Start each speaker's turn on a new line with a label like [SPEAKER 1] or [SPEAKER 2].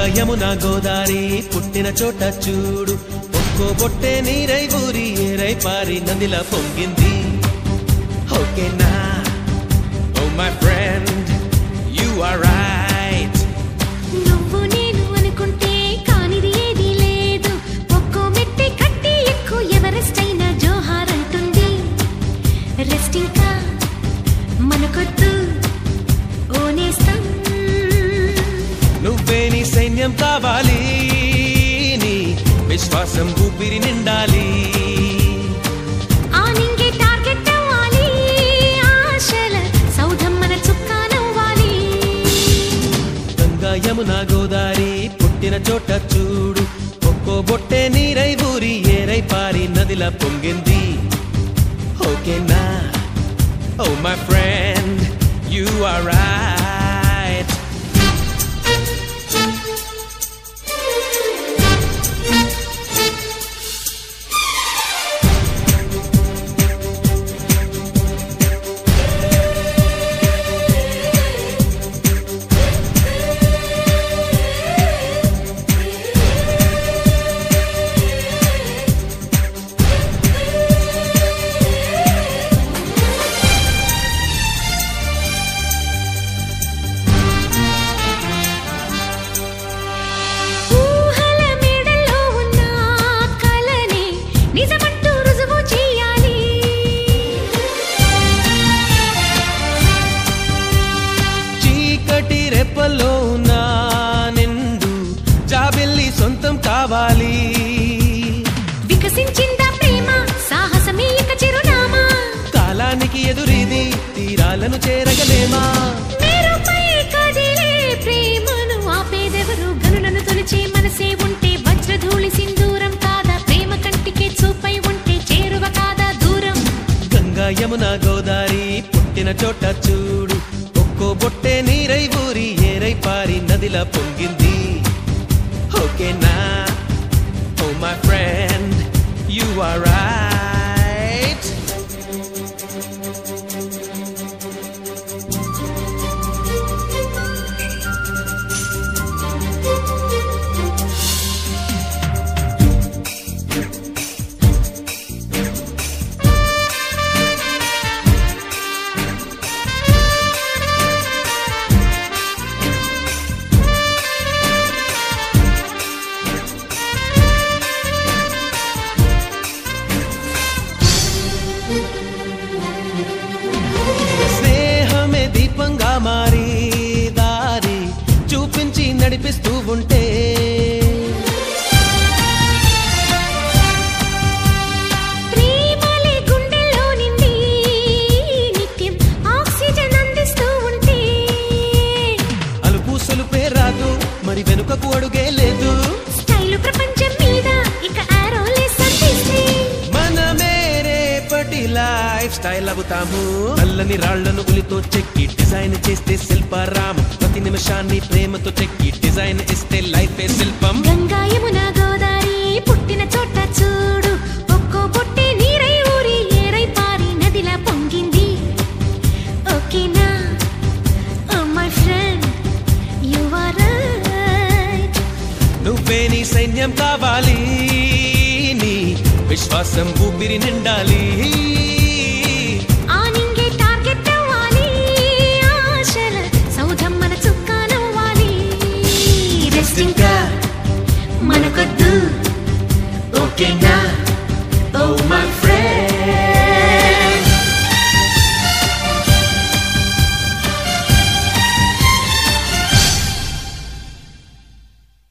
[SPEAKER 1] యమున గోదారి పుట్టిన చోట చూడు ఒక్కో బొట్టే నీరై ఊరి ఏరై పారి నదిలా పొంగింది ఓకేనా oh my friend you are right
[SPEAKER 2] నువ్వు నేను అనుకుంటే కానిది ఏదీ లేదు ఒక్కో మెట్టి కట్టి ఎక్కువ ఎవరెస్ట్ అయినా జోహార్ అంటుంది రెస్ట్ ఇంకా మనకొద్దు ఓనేస్తాం
[SPEAKER 1] నువ్వే నీ సైన్యం కావాలి నీ విశ్వాసం ఊపిరి నిండాలి
[SPEAKER 2] ఆ నింగే టార్గెట్ అవ్వాలి ఆశల సౌధం మన చుక్కానవ్వాలి
[SPEAKER 1] గంగా యమున గోదారి పుట్టిన చోట చూడు ఒక్కో బొట్టే నీరై ఊరి ఏరై పారి నదిలా పొంగింది ఓకేనా oh my friend you are right
[SPEAKER 2] ఊహల మేడల్లో ఉన్న కలని నిజమంటూ రుజువు చేయాలి
[SPEAKER 1] చీకటి రెప్పల్లో ఉన్న నిండు జాబిల్లి సొంతం కావాలి
[SPEAKER 2] వికసించిందా ప్రేమ సాహసమే ఇక చిరునామా
[SPEAKER 1] కాలానికి ఎదురీది తీరాలను చేరగలేమా
[SPEAKER 2] మేరుపై కదిలే ప్రేమను ఆపేదెవరు గనులను తొలిచే మనసే ఉంటే వజ్రధూళి సింధూరం కాదా ప్రేమ కంటికే చూపై ఉంటే చేరువ కాదా దూరం
[SPEAKER 1] గంగా యమున గోదారి పుట్టిన చోట చూడు ఒక్కో బొట్టే నీరై ఊరి ఏరై పారి నదిలా పొంగింది ఓకేనా oh my friend you are right స్నేహమే దీపంగా మారి దారి చూపించి నడిపిస్తూ ఉంటే
[SPEAKER 2] ప్రేమలే గుండెల్లో నిండి నిత్యం ఆక్సిజన్ అందిస్తూ ఉంటే
[SPEAKER 1] అలుపు సొలుపే రాదు మరి వెనుకకు అడుగే లేదు
[SPEAKER 2] స్టైలు ప్రపంచం మీద ఇక ఆరోలే సంధిస్తే
[SPEAKER 1] మనమే రేపటి లైఫ్ స్టైల్ అవుతాము నల్లని రాళ్లను ఉలితో చెక్కి డిజైన్ చేస్తే శిల్పారామం ప్రతి నిమిషాన్ని ప్రేమతో చెక్కి డిజైన్ ఇస్తే లైఫే శిల్పం
[SPEAKER 2] గంగా యమున గోదారి పుట్టిన చోట చూడు ఒక్కో బొట్టే నీరై ఊరి ఏరై పారి నదిలా పొంగింది ఓకేనా oh my friend you are right
[SPEAKER 1] నువ్వే నీ సైన్యం కావాలి నీ విశ్వాసం ఊపిరి నిండాలి
[SPEAKER 2] ఆ నింగే టార్గెట్ అవ్వాలి ఆశల సౌధం మన చుక్కానవ్వాలి రెస్ట్ ఇంకా మన